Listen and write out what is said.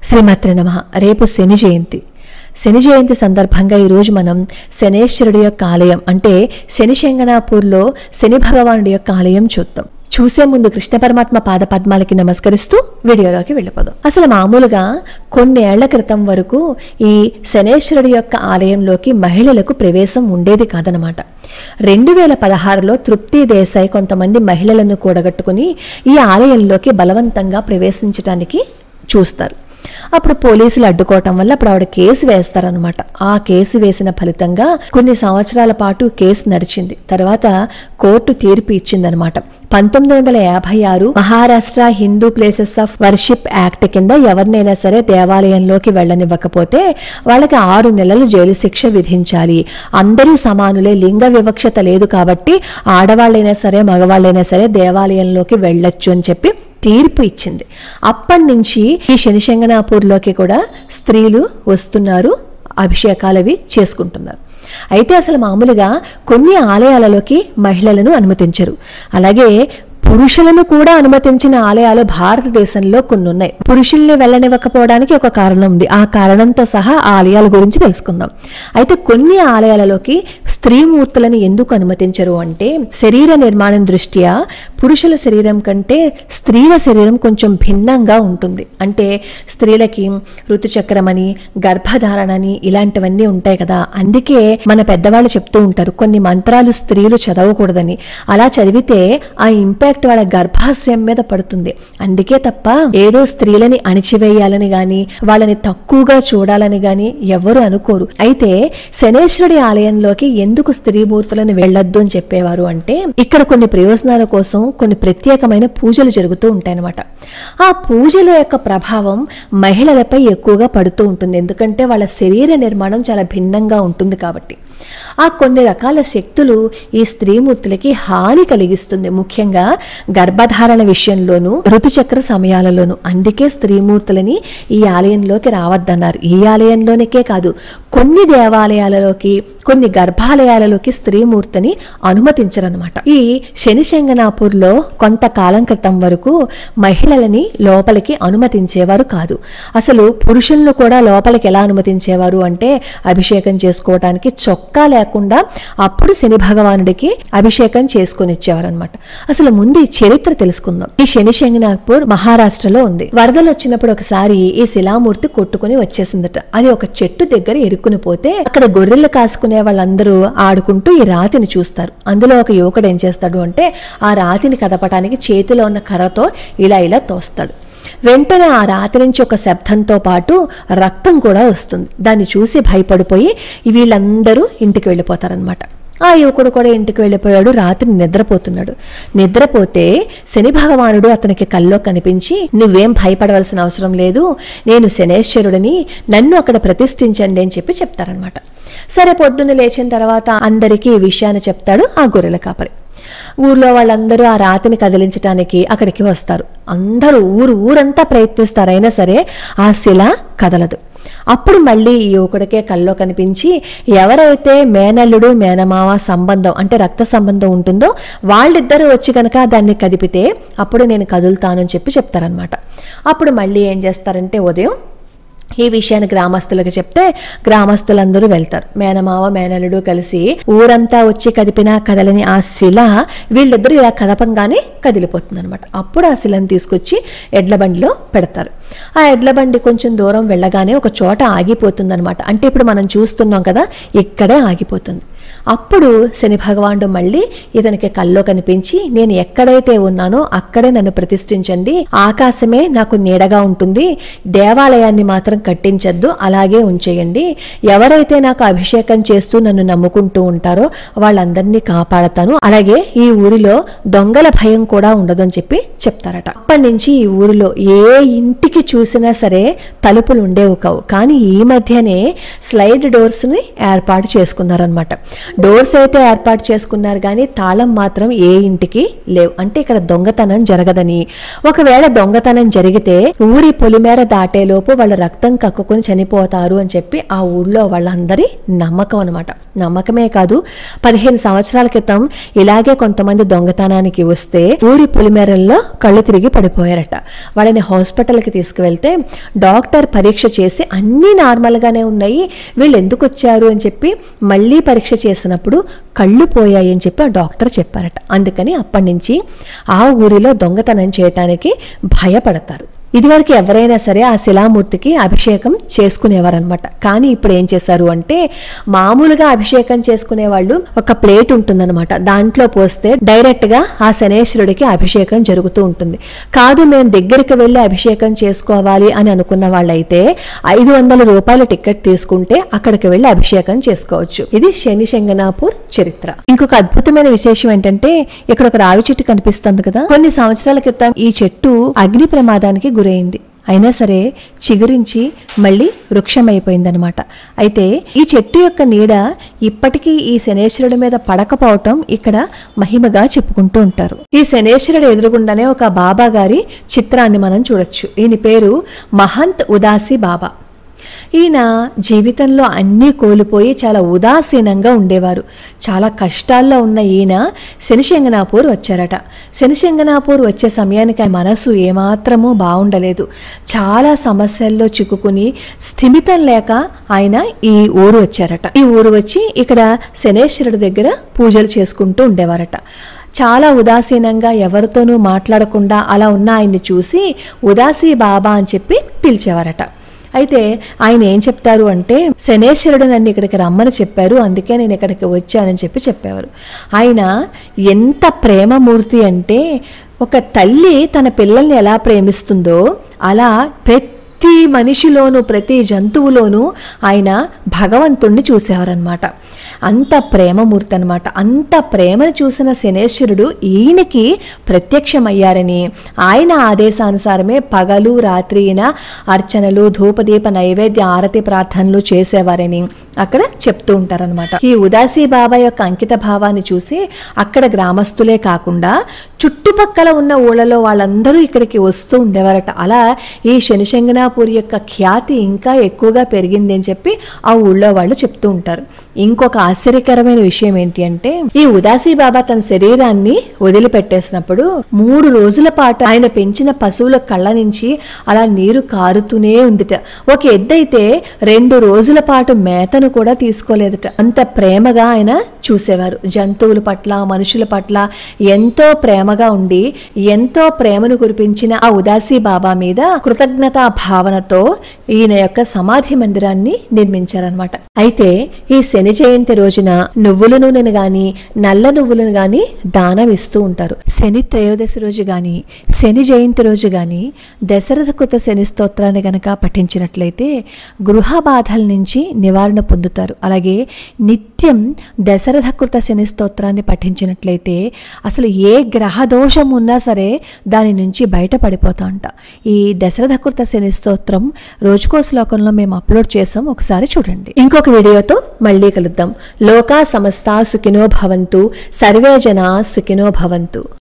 శ్రీమాత్రి నమ రేపు శని జయంతి శని జయంతి సందర్భంగా ఈరోజు మనం శనేశ్వరుడి యొక్క ఆలయం అంటే శని శంగనాపూర్లో శని భగవానుడి యొక్క ఆలయం చూద్దాం చూసే ముందు కృష్ణ పరమాత్మ పాద పద్మాలకి నమస్కరిస్తూ వీడియోలోకి వెళ్ళిపోదాం అసలు మామూలుగా కొన్ని ఏళ్ల క్రితం వరకు ఈ శనేశ్వరుడి యొక్క ఆలయంలోకి మహిళలకు ప్రవేశం ఉండేది కాదనమాట రెండు వేల పదహారులో తృప్తి దేశాయ్ కొంతమంది మహిళలను కూడగట్టుకుని ఈ ఆలయంలోకి బలవంతంగా ప్రవేశించడానికి చూస్తారు అప్పుడు పోలీసులు అడ్డుకోవటం వల్ల అప్పుడు ఆవిడ కేసు వేస్తారనమాట ఆ కేసు వేసిన ఫలితంగా కొన్ని సంవత్సరాల పాటు కేసు నడిచింది తర్వాత కోర్టు తీర్పు ఇచ్చిందనమాట పంతొమ్మిది వందల యాభై ఆరు Maharashtra Hindu places of worship act కింద ఎవరినైనా సరే దేవాలయంలోకి వెళ్ళనివ్వకపోతే వాళ్ళకి ఆరు నెలలు జైలు శిక్ష విధించాలి అందరూ సమానులే లింగ వివక్షత లేదు కాబట్టి ఆడవాళ్ళైనా సరే మగవాళ్ళైనా సరే దేవాలయంలోకి వెళ్ళొచ్చు అని చెప్పి తీర్పు ఇచ్చింది అప్పటి నుంచి ఈ శనిశంగనాపూర్లోకి కూడా స్త్రీలు వస్తున్నారు అభిషేకాలవి చేసుకుంటున్నారు అయితే అసలు మామూలుగా కొన్ని ఆలయాలలోకి మహిళలను అనుమతించరు అలాగే పురుషులను కూడా అనుమతించిన ఆలయాలు భారతదేశంలో కొన్ని ఉన్నాయి పురుషుల్ని వెళ్ళనివ్వకపోవడానికి ఒక కారణం ఉంది ఆ కారణంతో సహా ఆ ఆలయాల గురించి తెలుసుకుందాం అయితే కొన్ని ఆలయాలలోకి స్త్రీమూర్తులను ఎందుకు అనుమతించరు అంటే శరీర నిర్మాణం దృష్ట్యా పురుషుల శరీరం కంటే స్త్రీల శరీరం కొంచెం భిన్నంగా ఉంటుంది అంటే స్త్రీలకి ఋతుచక్రం అని గర్భధారణ అని ఇలాంటివన్నీ ఉంటాయి కదా అందుకే మన పెద్దవాళ్ళు చెప్తూ ఉంటారు కొన్ని మంత్రాలు స్త్రీలు చదవకూడదని అలా చదివితే ఆ ఇంపాక్ట్ వాళ్ళ గర్భాశయం మీద పడుతుంది అందుకే తప్ప ఏదో స్త్రీలని అణిచివేయాలని గాని వాళ్ళని తక్కువగా చూడాలని గాని ఎవరు అనుకోరు అయితే శనేశ్వరుడి ఆలయంలోకి ఎందుకు స్త్రీమూర్తులను వెళ్ళొద్దు అని చెప్పేవారు అంటే ఇక్కడ కొన్ని ప్రయోజనాల కోసం కొన్ని ప్రత్యేకమైన పూజలు జరుగుతూ ఉంటాయన్నమాట ఆ పూజల యొక్క ప్రభావం మహిళలపై ఎక్కువగా పడుతూ ఉంటుంది ఎందుకంటే వాళ్ళ శరీర నిర్మాణం చాలా భిన్నంగా ఉంటుంది కాబట్టి ఆ కొన్ని రకాల శక్తులు ఈ స్త్రీమూర్తులకి హాని కలిగిస్తుంది ముఖ్యంగా గర్భధారణ విషయంలోనూ ఋతుచక్ర సమయాలలోనూ అందుకే స్త్రీమూర్తులని ఈ ఆలయంలోకి రావద్దన్నారు ఈ ఆలయంలోనికే కాదు కొన్ని దేవాలయాలలోకి కొన్ని గర్భాలయాలలోకి స్త్రీమూర్తిని అనుమతించరనమాట ఈ శని శంగనాపూర్లో కొంతకాలం క్రితం వరకు మహిళలని లోపలికి అనుమతించేవారు కాదు అసలు పురుషులను కూడా లోపలికి ఎలా అనుమతించేవారు అంటే అభిషేకం చేసుకోవడానికి చొక్కా లేకుండా అప్పుడు శని భగవానుడికి అభిషేకం చేసుకొని ఇచ్చేవారు అనమాట అసలు ముందు ఈ చరిత్ర తెలుసుకుందాం ఈ శని శంగనాపూర్ మహారాష్ట్రలో ఉంది వరదలు వచ్చినప్పుడు ఒకసారి ఈ శిలామూర్తి కొట్టుకుని వచ్చేసిందట అది ఒక చెట్టు దగ్గర ఎరుక్కుని పోతే అక్కడ గొర్రెలు కాసుకునే వాళ్ళందరూ ఆడుకుంటూ ఈ రాతిని చూస్తారు అందులో ఒక యువకుడు ఏం చేస్తాడు అంటే ఆ రాతిని కదపటానికి చేతిలో ఉన్న కర్రతో ఇలా ఇలా తోస్తాడు వెంటనే ఆ రాతి నుంచి ఒక శబ్దంతో పాటు రక్తం కూడా వస్తుంది దాన్ని చూసి భయపడిపోయి వీళ్ళందరూ ఇంటికి వెళ్ళిపోతారనమాట ఆ యువకుడు కూడా ఇంటికి వెళ్ళిపోయాడు రాత్రి నిద్రపోతున్నాడు నిద్రపోతే శని భగవానుడు అతనికి కల్లో కనిపించి నువ్వేం భయపడవలసిన అవసరం లేదు నేను శనేశ్వరుడిని నన్ను అక్కడ ప్రతిష్ఠించండి అని చెప్పి చెప్తారనమాట సరే పొద్దున్న లేచిన తర్వాత అందరికీ ఈ విషయాన్ని చెప్తాడు ఆ గొర్రెల కాపరి ఊర్లో వాళ్ళందరూ ఆ రాతిని కదిలించడానికి అక్కడికి వస్తారు అందరూ ఊరు ఊరంతా ప్రయత్నిస్తారు అయినా సరే ఆ శిల కదలదు అప్పుడు మళ్ళీ ఈ యువకుడికే కల్లో కనిపించి ఎవరైతే మేనల్లుడు మేనమావ సంబంధం అంటే రక్త సంబంధం ఉంటుందో వాళ్ళిద్దరూ వచ్చి కనుక దాన్ని కదిపితే అప్పుడు నేను కదులుతాను అని చెప్పి చెప్తారనమాట అప్పుడు మళ్ళీ ఏం చేస్తారంటే ఉదయం ఈ విషయాన్ని గ్రామస్తులకు చెప్తే గ్రామస్తులందరూ వెళ్తారు మేనమావ మేనలుడు కలిసి ఊరంతా వచ్చి కదిపినా కదలని ఆ శిల వీళ్ళిద్దరూ ఇలా కదపంగానే కదిలిపోతుంది అనమాట అప్పుడు ఆ శిలను తీసుకొచ్చి ఎడ్ల బండిలో పెడతారు ఆ ఎడ్ల బండి కొంచెం దూరం వెళ్ళగానే ఒక చోట ఆగిపోతుంది అనమాట అంటే ఇప్పుడు మనం చూస్తున్నాం కదా ఇక్కడే ఆగిపోతుంది అప్పుడు శని భగవానుడు మళ్ళీ ఇతనికి కల్లో కనిపించి నేను ఎక్కడైతే ఉన్నానో అక్కడే నన్ను ప్రతిష్ఠించండి ఆకాశమే నాకు నీడగా ఉంటుంది దేవాలయాన్ని మాత్రం కట్టించద్దు అలాగే ఉంచేయండి ఎవరైతే నాకు అభిషేకం చేస్తూ నన్ను నమ్ముకుంటూ ఉంటారో వాళ్ళందరినీ కాపాడతాను అలాగే ఈ ఊరిలో దొంగల భయం కూడా ఉండదు అని చెప్పి చెప్తారట అప్పటి నుంచి ఈ ఊరిలో ఏ ఇంటికి చూసినా సరే తలుపులు ఉండేవి కావు కానీ ఈ మధ్యనే స్లైడ్ డోర్స్ ని ఏర్పాటు చేసుకున్నారనమాట డోర్స్ అయితే ఏర్పాటు చేసుకున్నారు కానీ తాళం మాత్రం ఏ ఇంటికి లేవు అంటే ఇక్కడ దొంగతనం జరగదని ఒకవేళ దొంగతనం జరిగితే ఊరి పొలిమేర దాటేలోపు వాళ్ళ రక్తం కక్కుకొని చనిపోతారు అని చెప్పి ఆ ఊళ్ళో వాళ్ళందరి నమ్మకం అనమాట నమ్మకమే కాదు పదిహేను సంవత్సరాల క్రితం ఇలాగే కొంతమంది దొంగతనానికి వస్తే ఊరి పొలిమేరల్లో కళ్ళు తిరిగి పడిపోయారట వాళ్ళని హాస్పిటల్కి తీసుకువెళ్తే డాక్టర్ పరీక్ష చేసి అన్నీ నార్మల్గానే ఉన్నాయి వీళ్ళు ఎందుకు వచ్చారు అని చెప్పి మళ్ళీ పరీక్ష చేసినప్పుడు కళ్ళు పోయాయి అని చెప్పి ఆ డాక్టర్ చెప్పారట అందుకని అప్పటి నుంచి ఆ ఊరిలో దొంగతనం చేయటానికి భయపడతారు ఇదివరకు ఎవరైనా సరే ఆ శిలామూర్తికి అభిషేకం చేసుకునేవారనమాట కానీ ఇప్పుడు ఏం చేశారు అంటే మామూలుగా అభిషేకం చేసుకునే వాళ్ళు ఒక ప్లేట్ ఉంటుందన్నమాట దాంట్లో పోస్తే డైరెక్ట్ గా ఆ శనేశ్వరుడికి అభిషేకం జరుగుతూ ఉంటుంది కాదు మేము దగ్గరికి వెళ్ళి అభిషేకం చేసుకోవాలి అని అనుకున్న వాళ్ళైతే ఐదు వందల రూపాయల టికెట్ తీసుకుంటే అక్కడికి వెళ్ళి అభిషేకం చేసుకోవచ్చు ఇది శని శంగనాపూర్ చరిత్ర ఇంకొక అద్భుతమైన విశేషం ఏంటంటే ఇక్కడ ఒక రావి చెట్టు కనిపిస్తుంది కదా కొన్ని సంవత్సరాల క్రితం ఈ చెట్టు అగ్ని ప్రమాదానికి గురైంది అయినా సరే చిగురించి మళ్ళీ వృక్షమైపోయిందనమాట అయితే ఈ చెట్టు యొక్క నీడ ఇప్పటికీ ఈ శనేశ్వరుడి మీద పడకపోవటం ఇక్కడ మహిమగా చెప్పుకుంటూ ఉంటారు ఈ శనేశ్వరుడు ఎదురుగుండానే ఒక బాబా గారి చిత్రాన్ని మనం చూడొచ్చు ఈయన పేరు మహంత్ ఉదాసి బాబా ఈయన జీవితంలో అన్నీ కోల్పోయి చాలా ఉదాసీనంగా ఉండేవారు చాలా కష్టాల్లో ఉన్న ఈయన శనిశంగనాపూర్ వచ్చారట శనిశంగనాపూర్ వచ్చే సమయానికి ఆయన మనసు ఏమాత్రమూ బాగుండలేదు చాలా సమస్యల్లో చిక్కుకుని స్థిమితం లేక ఆయన ఈ ఊరు వచ్చారట ఈ ఊరు వచ్చి ఇక్కడ శనేశ్వరుడి దగ్గర పూజలు చేసుకుంటూ ఉండేవారట చాలా ఉదాసీనంగా ఎవరితోనూ మాట్లాడకుండా అలా ఉన్న ఆయన్ని చూసి ఉదాసీ బాబా అని చెప్పి పిలిచేవారట అయితే ఆయన ఏం చెప్తారు అంటే శనేశ్వరుడు నన్ను ఇక్కడికి రమ్మని చెప్పారు అందుకే నేను ఇక్కడికి వచ్చానని చెప్పి చెప్పేవారు ఆయన ఎంత ప్రేమమూర్తి అంటే ఒక తల్లి తన పిల్లల్ని ఎలా ప్రేమిస్తుందో అలా ప్రతి ప్రతి మనిషిలోనూ ప్రతి జంతువులోనూ ఆయన భగవంతుణ్ణి చూసేవారనమాట అంత ప్రేమమూర్తి అనమాట అంత ప్రేమను చూసిన శనేశ్వరుడు ఈయనకి ప్రత్యక్షమయ్యారని ఆయన ఆదేశానుసారమే పగలు రాత్రి ఈయన అర్చనలు ధూపదీప నైవేద్య ఆరతి ప్రార్థనలు చేసేవారని అక్కడ చెప్తూ ఉంటారనమాట ఈ ఉదాసీ బాబా యొక్క అంకిత భావాన్ని చూసి అక్కడ గ్రామస్తులే కాకుండా చుట్టుపక్కల ఉన్న ఊళ్ళలో వాళ్ళందరూ ఇక్కడికి వస్తూ ఉండేవారట అలా ఈ శనిశంగనాపూర్ యొక్క ఖ్యాతి ఇంకా ఎక్కువగా పెరిగింది అని చెప్పి ఆ ఊళ్ళో వాళ్ళు చెప్తూ ఉంటారు ఇంకొక ఆశ్చర్యకరమైన విషయం ఏంటి అంటే ఈ ఉదాసీ బాబా తన శరీరాన్ని వదిలిపెట్టేసినప్పుడు మూడు రోజుల పాటు ఆయన పెంచిన పశువుల కళ్ళ నుంచి అలా నీరు కారుతూనే ఉందిట ఒక ఎద్దైతే రెండు రోజుల పాటు మేతను కూడా తీసుకోలేదట అంత ప్రేమగా ఆయన చూసేవారు జంతువుల పట్ల మనుషుల పట్ల ఎంతో ప్రేమగా ఉండి ఎంతో ప్రేమను కురిపించిన ఆ ఉదాసీ బాబా మీద కృతజ్ఞతా భావనతో ఈయన యొక్క సమాధి మందిరాన్ని నిర్మించారనమాట అయితే ఈ శని జయంతి రోజున నువ్వుల నూనెను గాని నల్ల నువ్వులను గాని దానం ఇస్తూ ఉంటారు శని త్రయోదశి రోజు గాని శని జయంతి రోజు గాని దశరథ కృత శని స్తోత్రాన్ని గనక పఠించినట్లయితే గృహ బాధల నుంచి నివారణ పొందుతారు అలాగే నిత్యం దశరథ కృత శని స్తోత్రాన్ని పఠించినట్లయితే అసలు ఏ గ్రహ దోషం ఉన్నా సరే దాని నుంచి బయటపడిపోతా అంట ఈ దశరథ కృత శని స్తోత్రం రోజుకో శ్లోకంలో మేము అప్లోడ్ చేసాం ఒకసారి చూడండి ఇంకొక వీడియోతో మళ్ళీ కలుద్దాం లోకా సమస్త సుఖినో భవంతు సర్వే జనా సుఖినో భవంతు